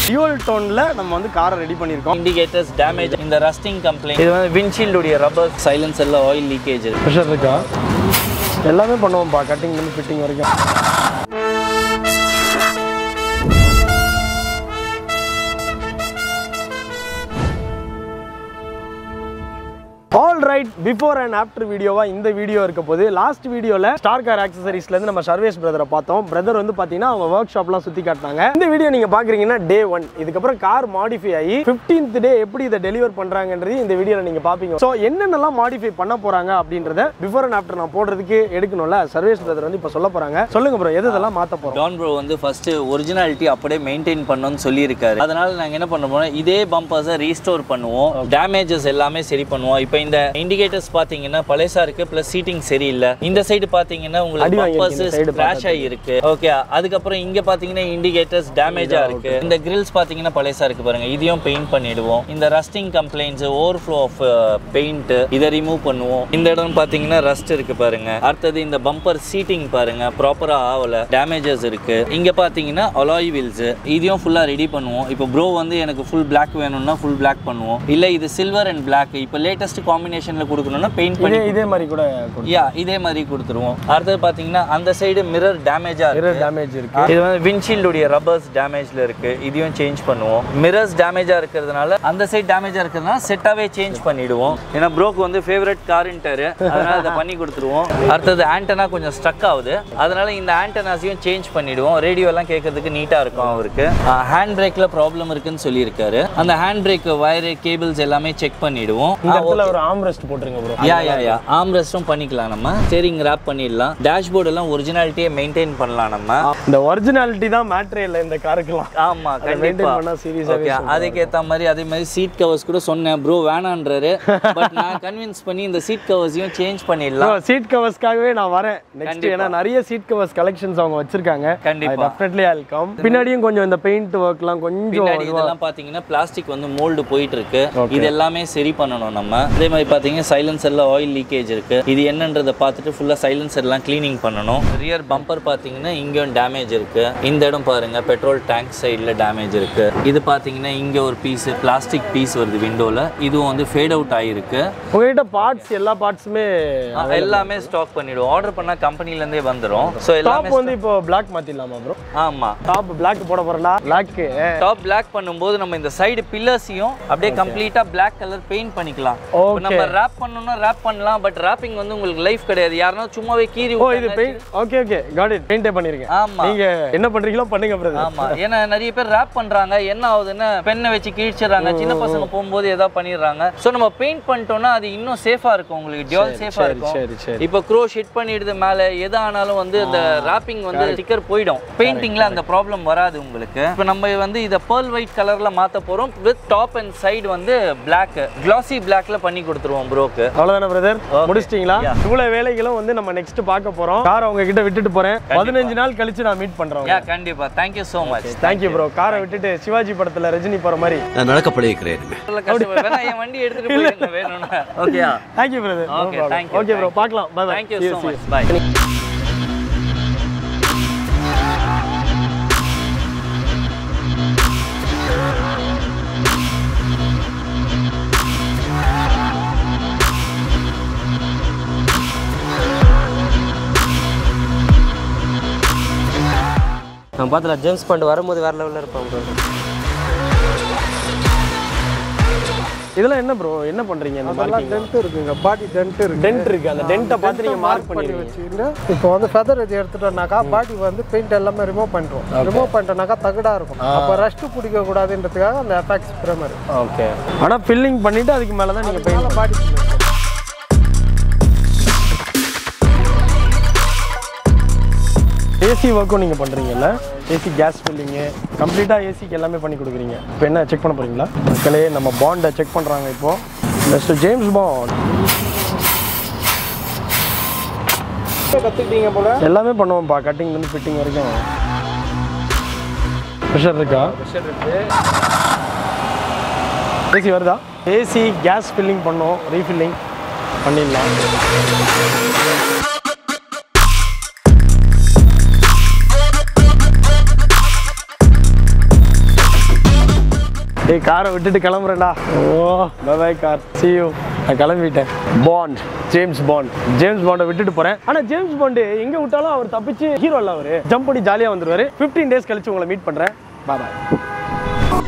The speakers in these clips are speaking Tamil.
டியூவல் டோனில் நம்ம வந்து காரை ரெடி பண்ணியிருக்கோம் இண்டிகேட்டர்ஸ் டேமேஜ் இந்த ரஸ்டிங் கம்ப்ளைண்ட் இது வந்து விண்ட்ஷீல்டுடைய ரப்பர் சைலன்சர்ல ஆயில் லீக்கேஜ் ப்ரெஷர் இருக்கா எல்லாமே பண்ணுவோம்ப்பா கட்டிங்லேருந்து ஃபிட்டிங் வரைக்கும் all right before and after வீடியோவா இந்த வீடியோ இருக்க போது லாஸ்ட் வீடியோவில் ஸ்டார் கார் ஆக்சசரிஸ்லேருந்து நம்ம சர்வேஸ் பிரதரை பார்த்தோம் பிரதர் வந்து பார்த்தீங்கன்னா அவங்க ஒர்க் ஷாப்லாம் சுற்றி காட்டினாங்க இந்த வீடியோ நீங்கள் பார்க்குறீங்கன்னா டே ஒன் இதுக்கப்புறம் கார் மாடிஃபை ஆகி ஃபிஃப்டீன்த் டே எப்படி இதை டெலிவர் பண்ணுறாங்கன்றது இந்த வீடியோவில் நீங்கள் பார்ப்பீங்க ஸோ என்னென்னலாம் மாடிஃபை பண்ண போகிறாங்க அப்படின்றத பிஃபோர் அண்ட் ஆஃப்டர் நான் போடுறதுக்கு எடுக்கணும்ல சர்வேஸ் பிரதர் வந்து இப்போ சொல்ல போகிறாங்க சொல்லுங்க ப்ரோ எது இதெல்லாம் மாற்ற போகிறோம் டான் ப்ரோ வந்து ஃபர்ஸ்ட் ஒரிஜினாலிட்டி அப்படியே மெயின்டைன் பண்ணணும்னு சொல்லியிருக்காரு அதனால நாங்க என்ன பண்ண போறோம் இதே பம்பர்ஸை ரீஸ்டோர் பண்ணுவோம் டேமேஜஸ் எல்லாமே சரி பண்ணுவோம் இப்போ இந்த இண்டிகேட்டர்ஸ் பாத்தீங்கன்னா பழசா இருக்கு ப்ளஸ் சீட்டிங் சரியில்லை இந்த சைடு பாத்தீங்கன்னா அடி உங்களுக்கு வாங்கியிருக்கு பம்பர்ஸ் இந்த side கிராஷ் ஆகி இருக்கு ஓகே அதுக்கப்புறம் இங்க பாத்தீங்கன்னா இண்டிகேட்டர்ஸ் டேமேஜா இருக்கு இந்த கிரில்ஸ் பாத்தீங்கன்னா பழசா இருக்கு பாருங்க இதையும் பெயிண்ட் பண்ணிடுவோம் இந்த rusting complaints overflow of paint இதை ரிமூவ் பண்ணுவோம் இந்த இடம் பாத்தீங்கன்னா ரஸ்ட் இருக்கு பாருங்க அடுத்தது இந்த பம்பர் சீட்டிங் பாருங்க ப்ராப்பரா ஆகல டேமேஜஸ் இருக்கு இங்க பாத்தீங்கன்னா அலாய் வீல்ஸ் இதையும் ஃபுல்லா ரெடி பண்ணுவோம் இப்போ ப்ரோ வந்து எனக்கு ஃபுல் Black வேணும்னா ஃபுல் Black பண்ணுவோம் இல்ல இது சில்வர் அண்ட் Black இப்போ லேட்டஸ்ட் காம்பினேஷன்ல கொடுக்கணும்னா பெயிண்ட் பண்ணி இதே இதே மாதிரி கூட யா இதே மாதிரி கொடுத்துருவோம் அடுத்தது பாத்தீங்கன்னா அந்த சைடு மிரர் டேமேஜா இருக்கு மிரர் டேமேஜ் இருக்கு இது வந்து விண்ட்ஷீல்டுடைய ரப்பர்ஸ் டேமேஜ்ல இருக்கு இதையும் சேஞ்ச் பண்ணுவோம் மிரர்ஸ் டேமேஜா இருக்கிறதுனால அந்த சைடு டேமேஜா இருக்கிறதுனால செட்டாவே சேஞ்ச் பண்ணிடுவோம் ஏன்னா ப்ரோக்கு வந்து ஃபேவரட் காருன்ட்டாரு அதனால அதை பண்ணி கொடுத்துருவோம் அடுத்தது ஆண்டனா கொஞ்சம் ஸ்ட்ரக் ஆகுது அதனால இந்த ஆண்டனாஸையும் சேஞ்ச் பண்ணிடுவோம் ரேடியோ எல்லாம் கேட்கறதுக்கு நீட்டா இருக்கும் அவருக்கு ஹேண்ட் பிரேக்ல ப்ராப்ளம் இருக்குன்னு சொல்லியிருக்காரு அந்த ஹேண்ட் பிரேக் வயர் கேபிள்ஸ் எல்லாமே செக் பண்ணிடுவோம் இந்த இடத்துல ஒரு ஆம் ரெஸ்ட் போட்டுருங்க ப்ரோ யா யா யா ஆம் ரெஸ்டும் பண்ணிக்கலாம் நம்ம ஸ்டேரிங் ரேப் பண்ணிடலாம் டேஷ்போர்டு எல்லாம் ஒரிஜினாலிட்டியை மெயின்டைன் பண்ணலாம் நம்ம இந்த ஒரிஜினாலிட்டி தான் மேட்ரே இல்லை இந்த காருக்குலாம் ஆமா maintain கண்டிப்பா பண்ணா serious ஆவே ஓகே அதுக்கேத்த மாதிரி அதே மாதிரி சீட் கவர்ஸ் கூட சொன்னேன் ப்ரோ வேணான்றாரு பட் நான் கன்வின்ஸ் பண்ணி இந்த சீட் கவர்ஸையும் சேஞ்ச் பண்ணிடலாம் சீட் கவர்ஸ்க்காகவே நான் வரேன் நெக்ஸ்ட் ஏன்னா நிறைய சீட் கவர்ஸ் கலெக்ஷன்ஸ் அவங்க வச்சிருக்காங்க கண்டிப்பா டெஃபினெட்லி ஆல் கம் பின்னாடியும் கொஞ்சம் இந்த பெயிண்ட் ஒர்க்லாம் கொஞ்சம் பின்னாடி இதெல்லாம் பாத்தீங்கன்னா பிளாஸ்டிக் வந்து மோல்டு போயிட்டு இருக்கு இது எல்லாமே சரி பண்ணணும் நம்ம அதே மாதிரி பாத்தீங்கன்னா சைலன்சர்ல ஆயில் லீக்கேஜ் இருக்கு இது என்னன்றதை பார்த்துட்டு ஃபுல்லா சைலன்சர்லாம் க்ளீனிங் பண்ணணும் ரியர் பம்பர் பாத்தீங்கன்னா இங்கேயும் டேமேஜ் இருக்கு இந்த இடம் பாருங்க பெட்ரோல் டேங்க் சைடுல டேமேஜ் இருக்கு இது பாத்தீங்கன்னா இங்க ஒரு பீஸ் பிளாஸ்டிக் பீஸ் வருது விண்டோல இதுவும் வந்து ஃபேட் அவுட் ஆயிருக்கு உங்ககிட்ட பார்ட்ஸ் எல்லா பார்ட்ஸுமே ஆ, எல்லாமே ஸ்டாக் பண்ணிடுவோம் ஆர்டர் பண்ணா கம்பெனில இருந்தே வந்துரும் ஸோ எல்லாமே டாப் வந்து இப்போ பிளாக் மாத்திடலாமா ப்ரோ ஆமா டாப் பிளாக் போட போறேன்டா பிளாக் டாப் பிளாக் பண்ணும்போது நம்ம இந்த சைடு பில்லர்ஸையும் அப்படியே கம்ப்ளீட்டா Black கலர் பெயிண்ட் பண்ணிக்கலாம் இப்போ Okay. நம்ம ரேப் பண்ணனும்னா ரேப் பண்ணலாம் பட் ராப்பிங் வந்து உங்களுக்கு லைஃப் கிடையாது யாருன்னா சும்மாவே கீறி ஓ இது விட்டாங்க. Paint okay okay got it பெயிண்டே பண்ணிருக்கேன் ஆமா நீங்க என்ன பண்றீங்களோ பண்ணுங்க பிரதர் ஆமா ஏன்னா நிறைய பேர் ரேப் பண்றாங்க என்ன ஆகுதுன்னா பெண்ணை வச்சு கிழிச்சிடுறாங்க சின்ன பசங்க போகும்போது ஏதாவது பண்ணிடுறாங்க சோ நம்ம பெயிண்ட் பண்ணிட்டோம்னா அது இன்னும் சேஃபா இருக்கும் உங்களுக்கு டியூல் சேஃபா சரி இருக்கும் சரி சரி இப்போ க்ரோ ஷிட் பண்ணிடுது மேல எது ஆனாலும் வந்து இந்த ராப்பிங் வந்து ஸ்டிக்கர் போயிடும் பெயிண்டிங்ல அந்த ப்ராப்ளம் வராது உங்களுக்கு இப்போ நம்ம வந்து இத பேர்ல் ஒயிட் கலர்ல மாத்த போறோம் வித் டாப் அண்ட் சைடு வந்து Black கிளாசி பிளாக்ல பண்ணி கொடுத்துருவோம் ப்ரோக்கு அவ்வளவுதானே பிரதர் முடிச்சிட்டீங்களா இவ்வளவு வேலைகளும் வந்து நம்ம நெக்ஸ்ட் பார்க்க போறோம் கார் அவங்க கிட்ட விட்டுட்டு போறேன் பதினஞ்சு நாள் கழிச்சு நான் மீட் பண்றேன் யா கண்டிப்பா thank you so much thank you bro காரை விட்டுட்டு சிவாஜி படத்துல ரஜினி போற மாதிரி நான் நடக்க பழகிக்கிறேன் வேணா என் வண்டி எடுத்துட்டு போயிருங்க வேணும்னா ஓகேயா thank you brother Okay, thank you, okay bro thank you. பார்க்கலாம் bye bye thank you so much bye நான் பார்த்தல ஜேம்ஸ் பாண்ட் வரும்போது வேற லெவலில் இருப்பான் ப்ரோ இதெல்லாம் என்ன ப்ரோ என்ன பண்றீங்க இந்த மார்க்கிங் டென்ட் இருக்குங்க பாடி டென்ட் இருக்கு டென்ட் இருக்கு அந்த டென்ட்டை பார்த்து நீங்க மார்க் பண்ணி பண்ணி வச்சுக்கிட்டு இப்போ வந்து ஃபெதர் இது எடுத்துட்டோம்னாக்கா பாடி வந்து பெயிண்ட் எல்லாமே ரிமூவ் பண்ணிடுவோம் ரிமூவ் பண்ணிட்டோம்னாக்கா தகடா இருக்கும் அப்போ ரஸ்ட் பிடிக்க கூடாதுன்றதுக்காக அந்த எஃபெக்ட்ஸ் பிரமர் ஓகே ஆனா ஃபில்லிங் பண்ணிட்டு அதுக்கு மேல தான் நீங்க பெயிண்ட் பாடி ஏசி ஒர்க்கும் நீங்கள் பண்ணுறீங்கல்ல ஏசி கேஸ் ஃபில்லிங்கு கம்ப்ளீட்டாக ஏசிக்கு எல்லாமே பண்ணி கொடுக்குறீங்க இப்போ என்ன செக் பண்ண போகிறீங்களா மக்களே நம்ம பாண்டை செக் பண்ணுறாங்க இப்போ மிஸ்டர் ஜேம்ஸ் பாண்ட் கற்றுக்கிட்டீங்க போல எல்லாமே பண்ணுவோம்ப்பா கட்டிங்லேருந்து ஃபிட்டிங் வரைக்கும் ப்ரெஷர் இருக்கா ஏசி வருதா ஏசி கேஸ் ஃபில்லிங் பண்ணோம் ரீஃபில்லிங் பண்ணிடலாம் ஏய் காரை விட்டுட்டு கிளம்புறேன்டா ஓ பை கார் see you நான் கிளம்பிட்டேன் பாண்ட் ஜேம்ஸ் பாண்ட் ஜேம்ஸ் பாண்டை விட்டுட்டு போறேன் ஆனா ஜேம்ஸ் பாண்டு எங்க விட்டாலும் அவர் தப்பிச்சு ஹீரோ இல்ல அவரு ஜம்ப் பண்ணி ஜாலியா வந்துருவாரு 15 டேஸ் கழிச்சு உங்களை மீட் பண்றேன் bye bye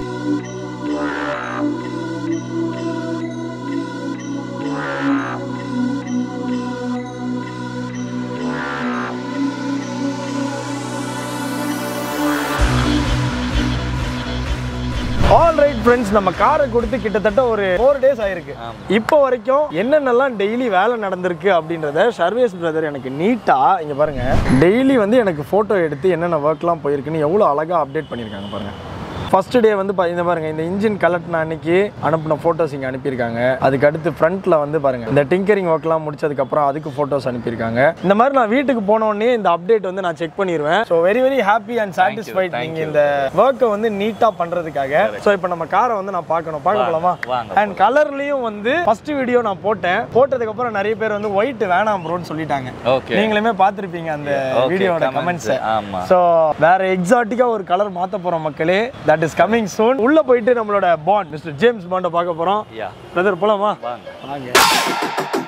all right friends நம்ம காரை கொடுத்து கிட்டத்தட்ட ஒரு ஃபோர் டேஸ் ஆயிருக்கு இப்போ வரைக்கும் என்னென்னலாம் டெய்லி வேலை நடந்திருக்கு அப்படின்றத சர்வேஸ் பிரதர் எனக்கு நீட்டா இங்க பாருங்க டெய்லி வந்து எனக்கு போட்டோ எடுத்து என்னென்ன ஒர்க்லாம் போயிருக்குன்னு எவ்வளோ அழகா அப்டேட் பண்ணியிருக்காங்க பாருங்க ஃபர்ஸ்ட் டே வந்து பா- இந்த பாருங்க இந்த இன்ஜின் கலட்டின அன்னைக்கு அனுப்பின ஃபோட்டோஸ் இங்கே அனுப்பியிருக்காங்க அதுக்கு அடுத்து ஃப்ரண்ட்ல வந்து பாருங்க இந்த டிங்கரிங் ஒர்க்லாம் முடிச்சதுக்கப்புறம் அதுக்கு ஃபோட்டோஸ் அனுப்பியிருக்காங்க இந்த மாதிரி நான் வீட்டுக்கு போன உடனே இந்த அப்டேட் வந்து நான் செக் பண்ணிடுவேன் so very very happy and satisfied thank நீங்கள் இந்த ஒர்க்கை வந்து நீட்டாக பண்ணுறதுக்காக ஸோ இப்போ நம்ம காரை வந்து நான் பார்க்கணும் பார்க்க போலாமா வாங்க, அண்ட் கலர்லையும் வந்து ஃபர்ஸ்ட் வீடியோ நான் போட்டேன் போட்டதுக்கு அப்புறம் நிறைய பேர் வந்து ஒயிட் வேணாம் ப்ரோன்னு சொல்லிட்டாங்க ஓகே நீங்களுமே பார்த்துருப்பீங்க அந்த Okay, வீடியோட comments. கமெண்ட்ஸ் ஆமா. ஸோ வேற எக்ஸாட்டிக்கா ஒரு கலர் மாத்த போறோம் மக்களே தட் இஸ் கமிங் சூன் உள்ள போயிட்டு நம்மளோட பாண்ட் மிஸ்டர் ஜேம்ஸ் பாண்டை பார்க்க போறோம் யா பிரதர் போலாமா வாங்க வாங்க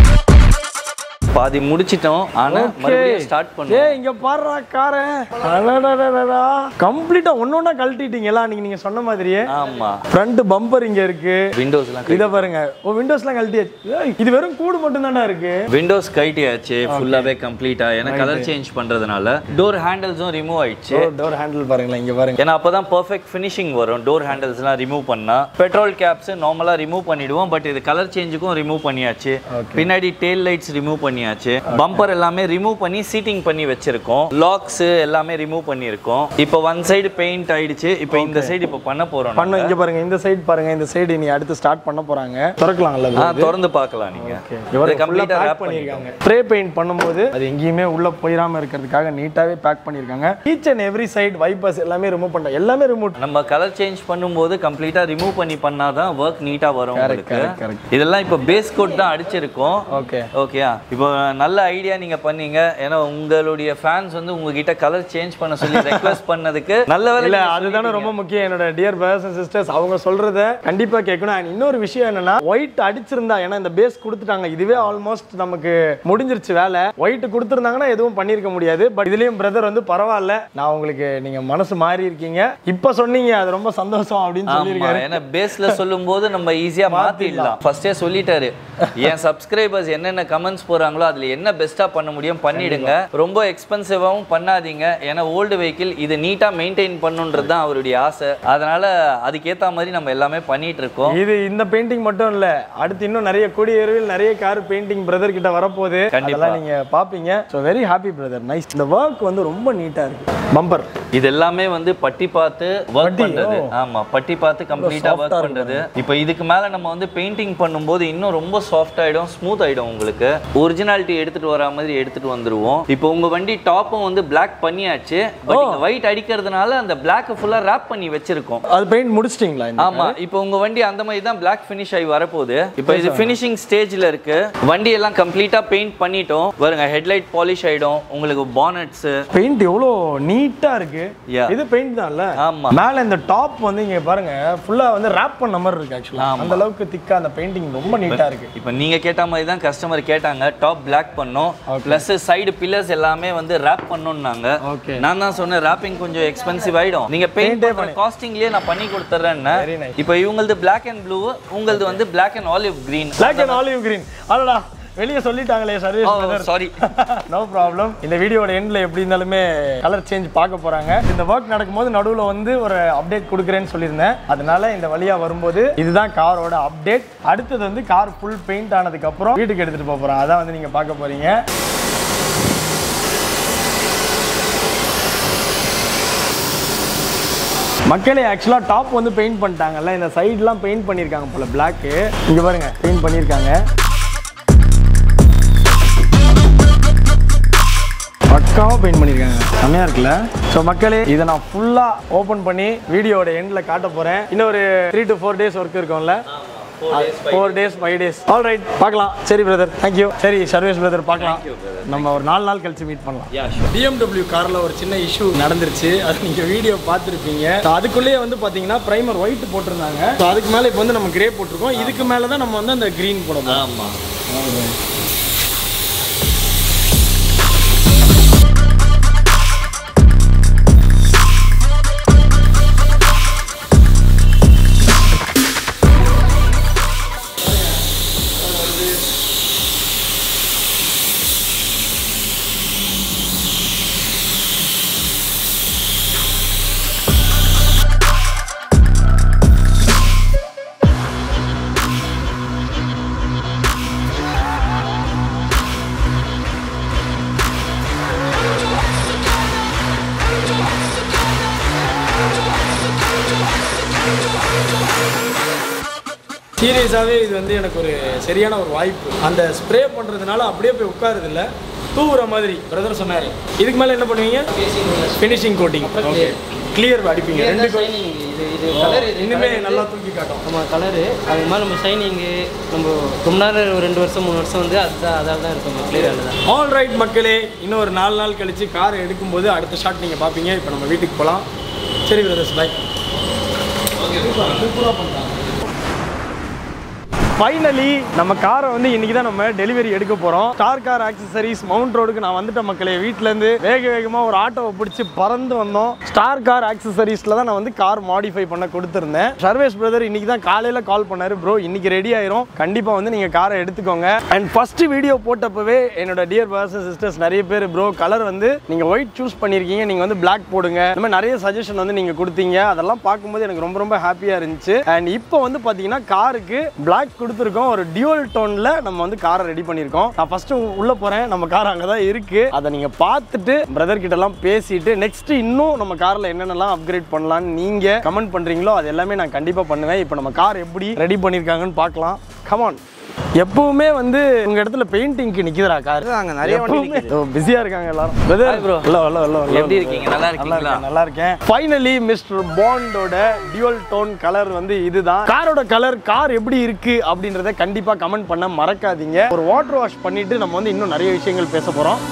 பாதி முடிச்சிட்டோம் ஆனா மறுபடியும் ஸ்டார்ட் பண்ணுவோம் ஏய் இங்க பாருடா காரை கம்ப்ளீட்டா ஒன்னொன்னா கழட்டிட்டீங்களா நீங்க நீங்க சொன்ன மாதிரியே ஆமா ஃப்ரண்ட் பம்பர் இங்க இருக்கு விண்டோஸ்லாம் இத பாருங்க ஓ விண்டோஸ்லாம் கழட்டியாச்சு ஏய், இது வெறும் கூடு மட்டும் தானே இருக்கு விண்டோஸ் கைட்டியாச்சு ஃபுல்லாவே கம்ப்ளீட்டா ஏன்னா கலர் சேஞ்ச் பண்றதுனால டோர் ஹேண்டில்ஸும் ரிமூவ் ஆயிடுச்சு டோர் ஹேண்டில் பாருங்களேன் இங்க பாருங்க ஏன்னா அப்பதான் பெர்ஃபெக்ட் ஃபினிஷிங் வரும் டோர் ஹேண்டில்ஸ்லாம் ரிமூவ் பண்ணா பெட்ரோல் கேப்ஸ் நார்மலா ரிமூவ் பண்ணிடுவோம் பட் இது கலர் சேஞ்சுக்கும் ரிமூவ் பண்ணியாச்சு பின்னாடி டெயில் லைட்ஸ் ரிமூவ் பண்ணியாச்சு பம்பர் எல்லாமே ரிமூவ் பண்ணி சீட்டிங் பண்ணி வச்சிருக்கோம் லாக்ஸ் எல்லாமே ரிமூவ் பண்ணியிருக்கோம் இப்போ ஒன் சைடு பெயிண்ட் ஆயிடுச்சு இப்போ இந்த சைடு இப்போ பண்ண போறோம் பண்ண இங்க பாருங்க இந்த சைடு பாருங்க இந்த சைடு நீ அடுத்து ஸ்டார்ட் பண்ண போறாங்க திறக்கலாம்ல ஆ திறந்து பார்க்கலாம் நீங்க இவரை இது கம்ப்ளீட்டா பேக் ரேப் பண்ணிருக்காங்க பண்ணிருக்காங்க ஸ்ப்ரே பெயிண்ட் பண்ணும்போது அது எங்கேயுமே உள்ள போயிடாம இருக்கிறதுக்காக நீட்டாவே பேக் பண்ணிருக்காங்க each and every side wipers எல்லாமே ரிமூவ் பண்றோம் எல்லாமே ரிமூவ் நம்ம கலர் சேஞ்ச் பண்ணும்போது கம்ப்ளீட்டா ரிமூவ் பண்ணி பண்ணாதான் ஒர்க் நீட்டா வரும் உங்களுக்கு correct, correct. இதெல்லாம் இப்போ பேஸ் கோட் தான் அடிச்சிருக்கோம் ஓகே ஓகேயா இப்போ நல்ல ஐடியா நீங்க பண்ணீங்க ஏன்னா உங்களுடைய ஃபேன்ஸ் வந்து உங்ககிட்ட கலர் சேஞ்ச் பண்ண சொல்லி ரெக்வஸ்ட் பண்ணதுக்கு நல்ல வேலை இல்ல நீங்க அதுதானே ரொம்ப முக்கியம் என்னோட டியர் பிரதர்ஸ் அண்ட் சிஸ்டர்ஸ் அவங்க சொல்றத கண்டிப்பா கேட்கணும் அண்ட் இன்னொரு விஷயம் என்னன்னா ஒயிட் அடிச்சிருந்தா ஏன்னா இந்த பேஸ் கொடுத்துட்டாங்க இதுவே ஆல்மோஸ்ட் நமக்கு முடிஞ்சிருச்சு வேலை ஒயிட் கொடுத்துருந்தாங்கன்னா எதுவும் பண்ணிருக்க முடியாது பட் இதுலயும் பிரதர் வந்து பரவாயில்ல நான் உங்களுக்கு நீங்க மனசு மாறி இருக்கீங்க இப்ப சொன்னீங்க அது ரொம்ப சந்தோஷம் அப்படின்னு ஆமா சொல்லியிருக்காரு ஏன்னா பேஸ்ல சொல்லும்போது நம்ம ஈஸியா மாத்திடலாம் ஃபர்ஸ்டே சொல்லிட்டாரு என் சப்ஸ்கிரைபர்ஸ் என்னென்ன கமெண்ட்ஸ் போறாங்களோ அதுல என்ன பெஸ்டா பண்ண முடியும் பண்ணிடுங்க ரொம்ப எக்ஸ்பென்சிவாவும் பண்ணாதீங்க ஏன்னா ஓல்டு வெஹிக்கிள் இது நீட்டா மெயின்டைன் பண்ணுன்றது தான் அவருடைய ஆசை அதனால அதுக்கேத்த மாதிரி நம்ம எல்லாமே பண்ணிட்டு இருக்கோம் இது இந்த பெயிண்டிங் மட்டும் இல்ல அடுத்து இன்னும் நிறைய கூடியவிரைவில் நிறைய கார் பெயிண்டிங் பிரதர் கிட்ட வரப்போகுது கண்டிப்பா. அதெல்லாம் நீங்க பாப்பீங்க so very happy brother nice இந்த ஒர்க் வந்து ரொம்ப நீட்டா இருக்கு பம்பர் இது எல்லாமே வந்து பட்டி பார்த்து ஒர்க் பட்டி, பண்றது ஓ. ஆமா பட்டி பார்த்து கம்ப்ளீட்டா soft-ஆ ஒர்க் இருக்கு பண்றது இப்போ இதுக்கு மேல நம்ம வந்து பெயிண்டிங் பண்ணும்போது இன்னும் ரொம்ப சாஃப்ட் ஆயிடும் ஸ்மூத் ஆயிடும் உங்களுக்கு ஒரிஜினாலிட்டி எடுத்துட்டு வர மாதிரி எடுத்துட்டு வந்துருவோம் இப்போ உங்க வண்டி டாப்பும் வந்து Black பண்ணியாச்சு பட் இங்க ஒயிட் அடிக்கிறதுனால அந்த Black ஃபுல்லா ரேப் பண்ணி வச்சிருக்கோம் அது பெயிண்ட் முடிச்சிட்டிங்களா இந்த ஆமா இப்போ உங்க வண்டி அந்த மாதிரி தான் Black finish ஆகி வரப்போகுது இப்போ இது ஃபினிஷிங் ஸ்டேஜ்ல இருக்கு வண்டி எல்லாம் கம்ப்ளீட்டா பெயிண்ட் பண்ணிட்டோம் பாருங்க ஹெட்லைட் பாலிஷ் ஆயிடும் உங்களுக்கு பானட்ஸ் பெயிண்ட் எவ்வளோ நீட்டா இருக்கு Yeah. இது பெயிண்ட் தான்ல ஆமா. மேல இந்த டாப் வந்து இங்க பாருங்க ஃபுல்லா வந்து ரேப் பண்ண மாதிரி இருக்கு ஆக்சுவலா ஆமா. அந்த அளவுக்கு திக்கா அந்த பெயிண்டிங் ரொம்ப நீட்டா இருக்கு இப்போ நீங்க கேட்ட மாதிரி தான் கஸ்டமர் கேட்டாங்க டாப் Black பண்ணோம் ப்ளஸ் சைடு பில்லர்ஸ் எல்லாமே வந்து ரேப் பண்ணோம்னாங்க Okay. நான் தான் சொன்னேன் ரேப்பிங் கொஞ்சம் எக்ஸ்பென்சிவ் ஆயிடும் நீங்க பெயிண்ட் பண்ண காஸ்டிங்லயே நான் பண்ணி கொடுத்துறேன்னு Very nice. இப்போ இவங்களது Black and blue உங்களது வந்து Black and olive green black and olive green அடடா வெளியே சொல்லிட்டாங்களே சர்வீஸ் சாரி நோ ப்ராப்ளம் இந்த வீடியோட எண்ட்ல எப்படி இருந்தாலுமே கலர் சேஞ்ச் பார்க்க போறாங்க இந்த ஒர்க் நடக்கும்போது நடுவுல வந்து ஒரு அப்டேட் கொடுக்குறேன்னு சொல்லியிருந்தேன் அதனால இந்த வழியா வரும்போது இதுதான் காரோட அப்டேட் அடுத்தது வந்து கார் ஃபுல் பெயிண்ட் ஆனதுக்கு அப்புறம் வீட்டுக்கு எடுத்துட்டு போக போறோம் அதான் வந்து நீங்க பார்க்க போறீங்க மக்களே ஆக்சுவலாக டாப் வந்து பெயிண்ட் பண்ணிட்டாங்கல்ல இந்த சைட்லாம் பெயிண்ட் பண்ணியிருக்காங்க போல பிளாக்கு இங்கே பாருங்க பெயிண்ட் பண்ணியிருக்காங்க பக்காவாக பெயிண்ட் பண்ணியிருக்காங்க செம்மையாக இருக்குல்ல ஸோ மக்களே இதை நான் ஃபுல்லாக ஓப்பன் பண்ணி வீடியோட எண்டில் காட்ட போகிறேன் இன்னும் ஒரு three to four days work இருக்கும்ல four days five days all right பார்க்கலாம் சரி பிரதர் தேங்க்யூ சரி சர்வேஷ் பிரதர் பார்க்கலாம் நம்ம ஒரு நாலு நாள் கழிச்சு மீட் பண்ணலாம் யா ஷூர் பிஎம்டபிள்யூ காரில் ஒரு சின்ன இஷ்யூ நடந்துருச்சு அது நீங்கள் வீடியோ பார்த்துருப்பீங்க So, அதுக்குள்ளேயே வந்து பார்த்தீங்கன்னா ப்ரைமர் ஒயிட் போட்டிருந்தாங்க ஸோ அதுக்கு மேலே இப்போ வந்து நம்ம கிரே போட்டிருக்கோம் இதுக்கு மேலே தான் நம்ம வந்து அந்த க்ரீன் போட போறோம். ஆமா சீரியஸாகவே இது வந்து எனக்கு ஒரு சரியான ஒரு வாய்ப்பு அந்த ஸ்ப்ரே பண்ணுறதுனால அப்படியே போய் உட்காருது இல்ல தூவுற மாதிரி பிரதர் சொன்னார் இதுக்கு மேலே என்ன பண்ணுவீங்க ஃபினிஷிங் கோட்டிங் ஓகே கிளியர் அடிப்பீங்க ரெண்டு coat. இது இது கலர் இது இன்னுமே நல்லா தூக்கி காட்டும் நம்ம கலரு அது மாதிரி நம்ம ஷைனிங்கு நம்ம ரொம்ப நேரம் ஒரு ரெண்டு வருஷம் மூணு வருஷம் வந்து அதுதான் அதால் தான் இருக்கும் கிளியர் தான் ஆல் ரைட் மக்களே இன்னும் ஒரு நாலு நாள் கழிச்சு கார் எடுக்கும்போது அடுத்த ஷாட் நீங்கள் பார்ப்பீங்க இப்போ நம்ம வீட்டுக்கு போகலாம் சரி பிரதர்ஸ் பாய் சூப்பராக பண்ணுறாங்க ஃபைனலி நம்ம காரை வந்து இன்னைக்கு தான் நம்ம டெலிவரி எடுக்க போகிறோம் ஸ்டார் கார் ஆக்சசரிஸ் மவுண்ட் ரோடுக்கு நான் வந்துட்ட மக்களே வீட்டிலேருந்து வேக வேகமாக ஒரு ஆட்டோவை பிடிச்சி பறந்து வந்தோம் ஸ்டார் கார் ஆக்சசரிஸில் தான் நான் வந்து கார் மாடிஃபை பண்ண கொடுத்துருந்தேன் சர்வேஸ் பிரதர் இன்னைக்கு தான் காலையில் கால் பண்ணாரு ப்ரோ இன்னைக்கு ரெடி ஆயிரும் கண்டிப்பாக வந்து நீங்கள் காரை எடுத்துக்கோங்க அண்ட் ஃபர்ஸ்ட் வீடியோ போட்டப்பவே என்னோட டியர் பர்சன் சிஸ்டர்ஸ் நிறைய பேர் ப்ரோ கலர் வந்து நீங்கள் ஒயிட் சூஸ் பண்ணியிருக்கீங்க நீங்கள் வந்து Black போடுங்க இந்த மாதிரி நிறைய சஜஷன் வந்து நீங்கள் கொடுத்தீங்க அதெல்லாம் பார்க்கும்போது எனக்கு ரொம்ப ரொம்ப ஹாப்பியாக இருந்துச்சு அண்ட் இப்போ வந்து பார்த்தீங்கன்னா காருக்கு Black கொடுத்துருக்கோம் ஒரு டியூவல் டோனில் நம்ம வந்து காரை ரெடி பண்ணியிருக்கோம் நான் ஃபர்ஸ்ட் உள்ளே போகிறேன் நம்ம கார் அங்கே தான் இருக்குது அதை நீங்கள் பார்த்துட்டு பிரதர் கிட்டலாம் பேசிட்டு நெக்ஸ்ட் இன்னும் நம்ம காரில் என்னென்னலாம் அப்கிரேட் பண்ணலாம்னு நீங்கள் கமெண்ட் பண்ணுறீங்களோ அது எல்லாமே நான் கண்டிப்பாக பண்ணுவேன் இப்போ நம்ம கார் எப்படி ரெடி பண்ணியிருக்காங்கன்னு பார்க்கலாம் கமான் எப்பவுமே வந்து உங்க இடத்துல பெயிண்டிங்க்கு நிக்குதுடா கார் அங்க நிறைய வண்டி பிஸியா இருக்காங்க எல்லாரும் Brother, bro. hello, hello, hello, hello. எப்படி இருக்கீங்க? நல்லா இருக்கீங்களா? இருக்கேன், நல்லா இருக்கேன் ஃபைனலி மிஸ்டர் பாண்டோட டியூவல் டோன் கலர் வந்து இதுதான் காரோட கலர் கார் எப்படி இருக்கு அப்படின்றத கண்டிப்பா கமெண்ட் பண்ண மறக்காதீங்க ஒரு வாட்டர் வாஷ் பண்ணிட்டு நம்ம வந்து இன்னும் நிறைய விஷயங்கள் பேச போறோம்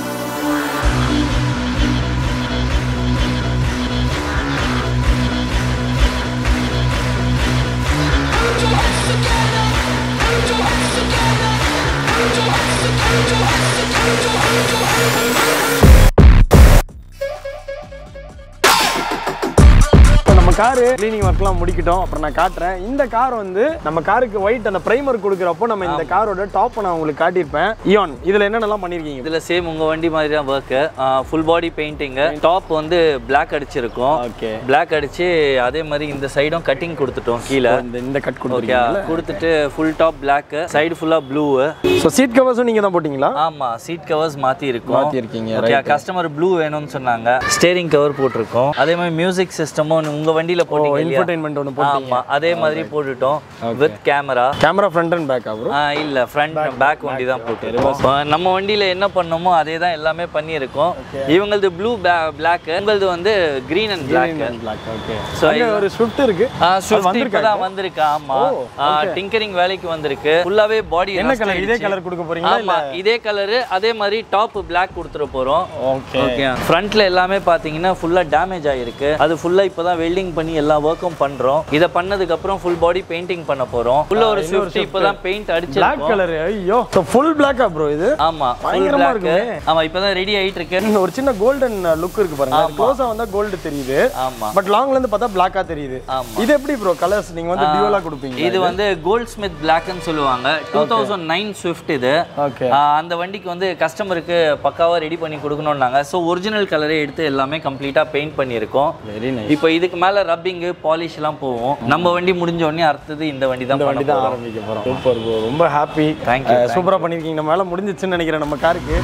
இப்போ நம்ம காரு க்ளீனிங் ஒர்க்லாம் முடிக்கிட்டோம் அப்புறம் நான் காட்டுறேன் இந்த கார் வந்து நம்ம காருக்கு ஒயிட் அந்த பிரைமர் கொடுக்குறப்போ நம்ம இந்த காரோட டாப் நான் உங்களுக்கு காட்டியிருப்பேன் இயான் இதுல என்னென்னலாம் பண்ணிருக்கீங்க இதுல சேம் உங்க வண்டி மாதிரி தான் work full body painting top வந்து Black அடிச்சிருக்கோம் ஓகே Black அடிச்சு அதே மாதிரி இந்த சைடும் கட்டிங் கொடுத்துட்டோம் கீழே இந்த இந்த கட் ஓகே கொடுத்துருக்கீங்க கொடுத்துட்டு ஃபுல் டாப் Black சைடு ஃபுல்லா ப்ளூ ஸோ சீட் கவர்ஸும் நீங்க தான் போட்டிங்களா ஆமா சீட் கவர்ஸ் மாத்தி இருக்கோம் மாத்திருக்கீங்க, ஓகே கஸ்டமர் ப்ளூ வேணும்னு சொன்னாங்க ஸ்டேரிங் கவர் போட்டிருக்கோம் அதே மாதிரி மியூசிக் சிஸ்டமும் உங்க வண்டியில போட்டீங்க இல்லையா இன்ஃபர்டைன்மெண்ட் ஒன்று போட்டீங்க ஆமா அதே மாதிரி போட்டுட்டோம் with camera camera front and back bro ஆ இல்ல ஃப்ரண்ட் பேக் வண்டி தான் போட்டுருக்கோம் நம்ம வண்டியில என்ன பண்ணோமோ அதே தான் எல்லாமே பண்ணியிருக்கோம் இவங்களது ப்ளூ பிளாக் உங்களது வந்து green and black black okay so அங்கே ஒரு ஸ்விஃப்ட் இருக்கு ஸ்விஃப்ட் இப்பதான் வந்திருக்கு ஆமா டிங்கரிங் வேலைக்கு வந்திருக்கு ஃபுல்லாவே பாடி என்ன கலர் இதே கலர் கொடுக்க போறீங்களா ஆமா இதே கலரு அதே மாதிரி டாப் பிளாக் கொடுத்துட போறோம் ஓகே ஓகே ஃப்ரண்ட்ல எல்லாமே பாத்தீங்கன்னா ஃபுல்லா டேமேஜ் ஆயிருக்கு அது ஃபுல்லா இப்பதான் வெல்டிங் பண்ணி எல்லா ஒர்க்கும் பண்றோம் இத பண்ணதுக்கு அப்புறம் ஃபுல் பாடி பெயிண்டிங் பண்ண போறோம் உள்ள ஒரு ஸ்விஃப்ட் இப்பதான் பெயிண்ட் பிளாக் அடிச்சிருக்கோம் கலர் ஐயோ ஸோ ஃபுல் பிளாக்கா ப்ரோ இது ஆமா ஃபுல் பயங்கரமா பிளாக் இருக்குமே. ஆமா இப்பதான் ரெடி ஆயிட்டு இருக்கு ஒரு சின்ன கோல்டன் லுக் இருக்கு பாருங்க க்ளோஸா வந்தா கோல்டு தெரியுது ஆமா பட் லாங்ல இருந்து பார்த்தா பிளாக்கா தெரியுது ஆமா. இது எப்படி ப்ரோ கலர்ஸ் நீங்க வந்து டியூவலா கொடுப்பீங்க இது வந்து கோல்ட் ஸ்மித் பிளாக்னு சொல்லுவாங்க two thousand nine Swift okay ஓகே ஆ, அந்த வண்டிக்கு வந்து கஸ்டமருக்கு பக்காவா ரெடி பண்ணி கொடுக்கணும்னாங்க ஸோ ஒரிஜினல் கலரே எடுத்து எல்லாமே கம்ப்ளீட்டா பெயிண்ட் பண்ணியிருக்கோம் வெரி நைஸ் இப்போ இதுக்கு மேல ரப்பிங்கு பாலிஷ் எல்லாம் போவோம் நம்ம வண்டி முடிஞ்ச உடனே அடுத்தது இந்த வண்டி தான் இந்த பண்ண வண்டி தான் போறோம். ஆரம்பிக்க போறோம் சூப்பர் ப்ரோ ரொம்ப ஹாப்பி Thank you, thank சூப்பரா பண்ணிருக்கீங்க நம்ம வேலை முடிஞ்சிச்சுன்னு நினைக்கிறேன் நம்ம காருக்கு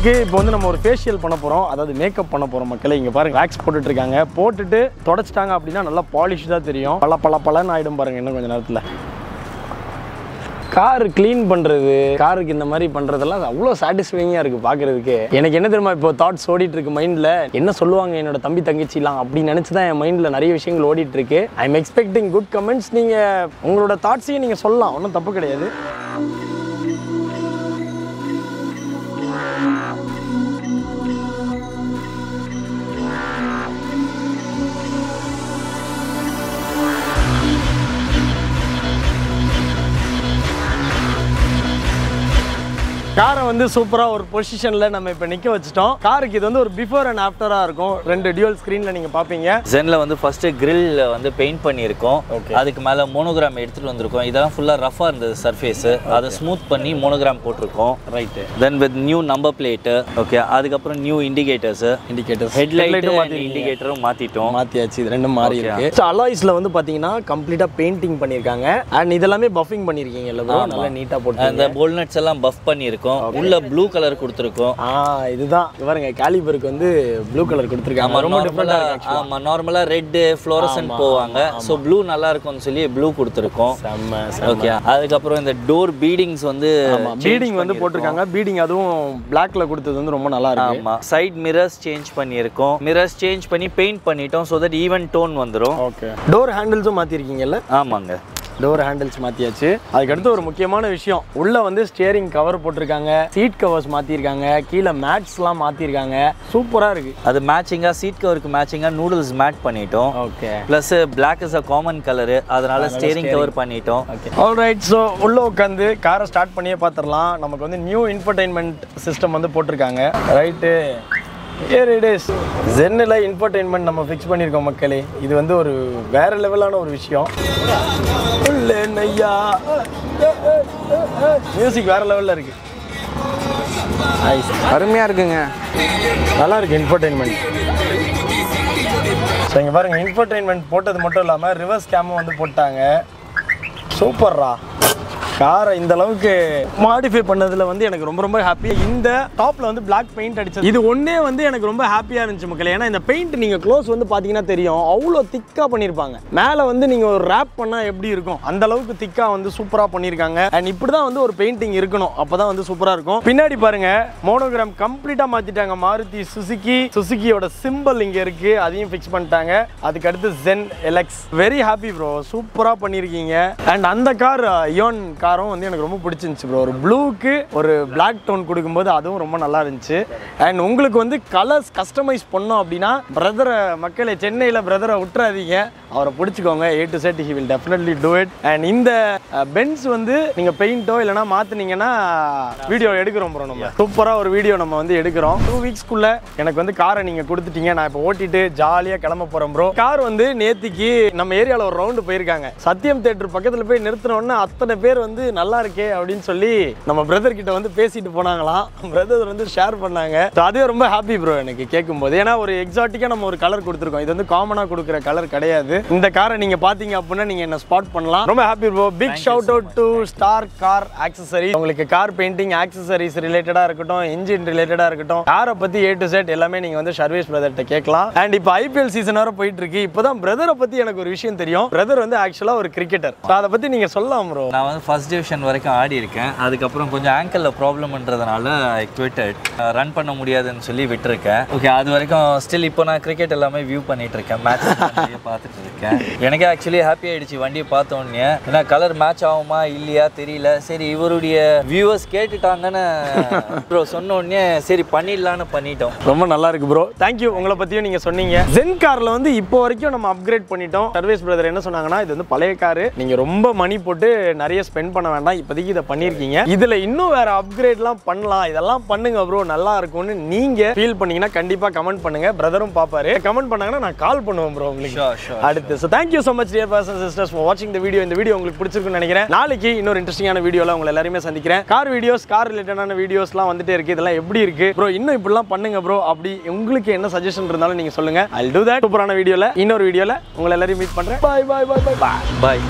காருக்கு இப்போ வந்து நம்ம ஒரு ஃபேஷியல் பண்ண போகிறோம் அதாவது மேக்கப் பண்ண போகிறோம் மக்களே இங்கே பாருங்க வேக்ஸ் போட்டுட்டு இருக்காங்க போட்டுட்டு தொடச்சிட்டாங்க அப்படின்னா நல்லா பாலிஷ்டாக தெரியும் பல பல பலன்னு ஆகிடும் பாருங்க இன்னும் கொஞ்சம் நேரத்தில் கார் க்ளீன் பண்ணுறது காருக்கு இந்த மாதிரி பண்ணுறதெல்லாம் அவ்வளோ சாட்டிஸ்ஃபைங்காக இருக்குது பார்க்குறதுக்கு எனக்கு என்ன தெரியுமா இப்போ தாட்ஸ் ஓடிட்டு இருக்கு மைண்டில் என்ன சொல்லுவாங்க என்னோட தம்பி தங்கச்சிலாம் அப்படி நினச்சி தான் என் மைண்டில் நிறைய விஷயங்கள் ஓடிட்டு இருக்கு I am expecting good comments நீங்கள் உங்களோட தாட்ஸையும் நீங்கள் சொல்லலாம் ஒன்றும் தப்பு கிடையாது காரை வந்து சூப்பராக ஒரு பொசிஷனில் நம்ம இப்போ நிற்க வச்சுட்டோம் காருக்கு இது வந்து ஒரு பிஃபோர் அண்ட் ஆஃப்டராக இருக்கும் ரெண்டு டியூல் ஸ்க்ரீனில் நீங்கள் பார்ப்பீங்க ஜென்ல வந்து ஃபர்ஸ்ட் கிரில் வந்து பெயிண்ட் பண்ணியிருக்கோம் Okay. அதுக்கு மேல மோனோகிராம் எடுத்துட்டு வந்திருக்கோம் இதெல்லாம் ஃபுல்லா ரஃபா இருந்தது சர்ஃபேஸ் அதை ஸ்மூத் பண்ணி மோனோகிராம் போட்டிருக்கோம் right then with new number plate okay அதுக்கப்புறம் நியூ இண்டிகேட்டர்ஸ் இண்டிகேட்டர்ஸ் ஹெட்லைட் இண்டிகேட்டரும் மாத்திட்டோம் மாற்றியாச்சு இது ரெண்டும் மாறி Okay. இருக்கு ஸோ அலாய்ஸில் வந்து பார்த்தீங்கன்னா கம்ப்ளீட்டாக பெயிண்டிங் பண்ணியிருக்காங்க அண்ட் இதெல்லாமே பஃபிங் பண்ணியிருக்கீங்க இல்லை bro? நல்லா நீட்டாக போட்டு அந்த போல்நட்ஸ் எல்லாம் பஃப் பண்ணியிருக்கோம் உள்ள ப்ளூ கலர் கொடுத்துருக்கோம் ஆ இதுதான் இங்க பாருங்க கேலிபருக்கு வந்து ப்ளூ கலர் கொடுத்துருக்காங்க ரொம்ப நார்மலா டிஃப்ரெண்டாக ஆமா நார்மலா ரெட் ஃப்ளோரசன்ட் போவாங்க ஸோ ப்ளூ நல்லா இருக்கும்னு சொல்லி ப்ளூ கொடுத்துருக்கோம் செம்ம ஓகே அதுக்கப்புறம் இந்த டோர் பீடிங்ஸ் வந்து பீடிங் வந்து போட்டிருக்காங்க பீடிங் அதுவும் பிளாக்ல கொடுத்தது வந்து ரொம்ப நல்லா இருக்கு ஆமா சைட் மிரர்ஸ் சேஞ்ச் பண்ணியிருக்கோம் மிரர்ஸ் சேஞ்ச் பண்ணி பெயிண்ட் பண்ணிட்டோம் ஸோ தட் ஈவன் டோன் வந்துரும் ஓகே டோர் ஹேண்டில்ஸும் மாற்றிருக்கீங்கல்ல ஆமாங்க டோர் ஹேண்டில்ஸ் மாற்றியாச்சு அதுக்கடுத்து ஒரு முக்கியமான விஷயம் உள்ள வந்து ஸ்டியரிங் கவர் போட்டிருக்காங்க சீட் கவர்ஸ் மாற்றிருக்காங்க கீழே மேட்ஸ்லாம் மாற்றிருக்காங்க சூப்பராக இருக்கு அது மேட்சிங்கா சீட் கவருக்கு மேட்சிங்கா நூடுல்ஸ் மேட் பண்ணிட்டோம் okay plus black is a common colour அதனால ஸ்டேரிங் கவர் பண்ணிட்டோம் ஆல்ரைட் ஸோ உள்ள உட்காந்து காரை ஸ்டார்ட் பண்ணியே பார்த்துடலாம் நமக்கு வந்து நியூ இன்ஃபர்டைன்மெண்ட் சிஸ்டம் வந்து போட்டிருக்காங்க ரைட்டு ஏர் இட் இஸ் ஜென்னில் இன்ஃபர்டைன்மெண்ட் நம்ம ஃபிக்ஸ் பண்ணியிருக்கோம் மக்களே இது வந்து ஒரு வேற லெவலான ஒரு விஷயம் உள்ளே நையா மியூசிக் வேற லெவலில் இருக்கு அருமையாக இருக்குங்க நல்லா இருக்கு இன்ஃபர்டைன்மெண்ட் ஸோ இங்கே பாருங்க இன்ஃபர்டைன்மெண்ட் போட்டது மட்டும் இல்லாமல் ரிவர்ஸ் கேமும் வந்து போட்டாங்க சூப்பர்ரா காரை இந்த அளவுக்கு மாடிஃபை பண்ணதுல வந்து எனக்கு ரொம்ப ரொம்ப ஹாப்பி இந்த டாப்ல வந்து Black பெயிண்ட் அடிச்சது இது ஒண்ணே வந்து எனக்கு ரொம்ப ஹாப்பியா இருந்துச்சு மக்களே ஏன்னா இந்த பெயிண்ட் நீங்க க்ளோஸ் வந்து பாத்தீங்கன்னா தெரியும் அவ்வளோ திக்கா பண்ணிருப்பாங்க மேல வந்து நீங்க ஒரு ரேப் பண்ணா எப்படி இருக்கும் அந்த அளவுக்கு திக்கா வந்து சூப்பரா பண்ணிருக்காங்க அண்ட் இப்படிதான் வந்து ஒரு பெயிண்டிங் இருக்கணும் அப்பதான் வந்து சூப்பரா இருக்கும் பின்னாடி பாருங்க மோனோகிராம் கம்ப்ளீட்டா மாத்திட்டாங்க மாருதி சுசுகி சுசுகியோட சிம்பிள் இங்க இருக்கு அதையும் ஃபிக்ஸ் பண்ணிட்டாங்க அதுக்கு அடுத்து ஜென் எலக்ஸ் வெரி ஹாப்பி ப்ரோ சூப்பரா பண்ணிருக்கீங்க அண்ட் அந்த கார் யோன் காரும் வந்து எனக்கு ரொம்ப பிடிச்சிருந்துச்சு ப்ரோ ஒரு ப்ளூக்கு ஒரு Black டோன் கொடுக்கும்போது அதுவும் ரொம்ப நல்லா இருந்துச்சு அண்ட் உங்களுக்கு வந்து கலர்ஸ் கஸ்டமைஸ் பண்ணோம் அப்படின்னா பிரதரை மக்களை சென்னையில் பிரதரை விட்டுறாதீங்க அவரை பிடிச்சிக்கோங்க A to Z he will definitely do it and இந்த பென்ஸ் வந்து நீங்கள் பெயிண்டோ இல்லைனா மாற்றினீங்கன்னா வீடியோ எடுக்கிறோம் ப்ரோ நம்ம சூப்பராக ஒரு வீடியோ நம்ம வந்து எடுக்கிறோம் டூ வீக்ஸ்க்குள்ள எனக்கு வந்து காரை நீங்கள் கொடுத்துட்டீங்க நான் இப்போ ஓட்டிட்டு ஜாலியாக கிளம்ப போகிறேன் ப்ரோ கார் வந்து நேத்திக்கு நம்ம ஏரியாவில் ஒரு ரவுண்டு போயிருக்காங்க சத்தியம் தேட்டர் பக்கத்தில் போய் நிறுத்தினோடனே அத்தனை பேர் வந்து நல்லா இருக்கே அப்படின்னு சொல்லி நம்ம பிரதர் கிட்ட வந்து பேசிட்டு போனாங்களாம் பிரதர் வந்து ஷேர் பண்ணாங்க So அதுவே ரொம்ப ஹாப்பி ப்ரோ எனக்கு கேட்கும்போது ஏன்னா ஒரு எக்ஸாட்டிக்காக நம்ம ஒரு கலர் கொடுத்துருக்கோம் இது வந்து காமனாக கொடுக்குற கலர் கிடையாது இந்த காரை நீங்கள் பார்த்தீங்க அப்படின்னா நீங்கள் என்ன ஸ்பாட் பண்ணலாம் ரொம்ப happy bro big shout out to Star car accessory உங்களுக்கு கார் பெயிண்டிங் ஆக்சசரிஸ் ரிலேட்டடாக இருக்கட்டும் இன்ஜின் ரிலேட்டடாக இருக்கட்டும் காரை பற்றி ஏ டு செட் எல்லாமே நீங்கள் வந்து சர்வீஸ் பிரதர்கிட்ட கேட்கலாம் அண்ட் இப்போ ஐபிஎல் சீசன் வர போயிட்டு இருக்கு இப்போதான் பிரதரை பற்றி எனக்கு ஒரு விஷயம் தெரியும் பிரதர் வந்து ஆக்சுவலாக ஒரு கிரிக்கெட்டர் அதை பற்றி நீங்கள் சொல்லலாம் ப்ரோ நான் வந்து ஃபர்ஸ்ட் டிவிஷன் வரைக்கும் ஆடி இருக்கேன் அதுக்கப்புறம் கொஞ்சம் ஆங்கிளில் ப்ராப்ளம்ன்றதுனால ஐ குவிட்டட் ரன் பண்ண முடியாதுன்னு சொல்லி விட்டுருக்கேன் ஓகே அது வரைக்கும் ஸ்டில் இப்போ நான் கிரிக்கெட் எல்லாமே வியூ பண்ணிட்டு இருக்கேன் மேட்ச் பார்த்துட்டு இருக்கேன் எனக்கே ஆக்சுவலி ஹாப்பி ஆயிடுச்சு வண்டியை பார்த்த உடனே ஏன்னா கலர் மேட்ச் ஆகுமா இல்லையா தெரியல சரி இவருடைய வியூவர்ஸ் கேட்டுட்டாங்கன்னு ப்ரோ சொன்ன உடனே சரி பண்ணிடலான்னு பண்ணிட்டோம் ரொம்ப நல்லா இருக்கு ப்ரோ தேங்க்யூ உங்களை பத்தியும் நீங்க சொன்னீங்க ஜென் கார்ல வந்து இப்போ வரைக்கும் நம்ம அப்கிரேட் பண்ணிட்டோம் சர்வீஸ் பிரதர் என்ன சொன்னாங்கன்னா இது வந்து பழைய காரு நீங்க ரொம்ப மணி போட்டு நிறைய ஸ்பெண்ட் பண்ண வேண்டாம் இப்போதைக்கு இதை பண்ணியிருக்கீங்க இதுல இன்னும் வேற அப்கிரேட்லாம் பண்ணலாம் இதெல்லாம் பண்ணுங்க ப்ரோ நல்லா இருக்கும்னு நீங்க ஃபீல் பண்ணீங்கன்னா கண்டிப்பா கமெண்ட் பண்ணுங்க பிரதரும் பாப்பாரு கமெண்ட் பண்ணாங்கன்னா நான் கால் பண்ணுவேன் ப்ரோ உங்களுக்கு Sure, sure, அடுத்து so thank you so much dear person sisters for வாட்சிங் இந்த வீடியோ இந்த வீடியோ உங்களுக்கு பிடிச்சிருக்குன்னு நினைக்கிறேன் நாளைக்கு இன்னொரு இன்ட்ரெஸ்டிங்கான வீடியோல உங்களை எல்லாருமே சந்திக்கிறேன் கார் வீடியோஸ் கார் ரிலேட்டடான வீடியோஸ்லாம் வந்துட்டே இருக்கு இதெல்லாம் எப்படி இருக்கு ப்ரோ இன்னும் இப்படிலாம் பண்ணுங்க ப்ரோ அப்படி உங்களுக்கு என்ன சஜஷன் இருந்தாலும் நீங்க சொல்லுங்க ஐ டூ தட் சூப்பரான வீடியோல இன்னொரு வீடியோல உங்களை எல்லாரையும் மீட் பண்றேன் பாய் பாய் பாய் பாய் பாய்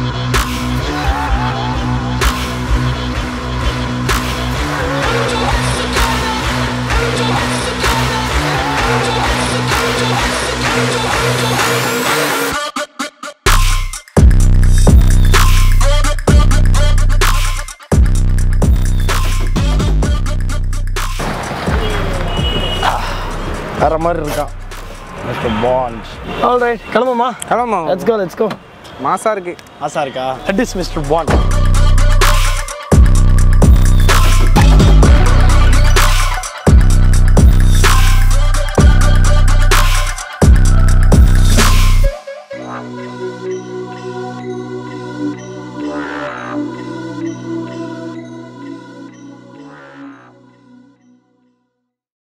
பாய் வேற மாதிரி இருக்கான் மிஸ்டர் பாண்ட் ஆல் ரைட் கிளம்புமா கிளம்புமா லெட்ஸ் கோ லெட்ஸ் கோ மாசா இருக்கு ஆசா இருக்கா தட் இஸ் மிஸ்டர் பாண்ட்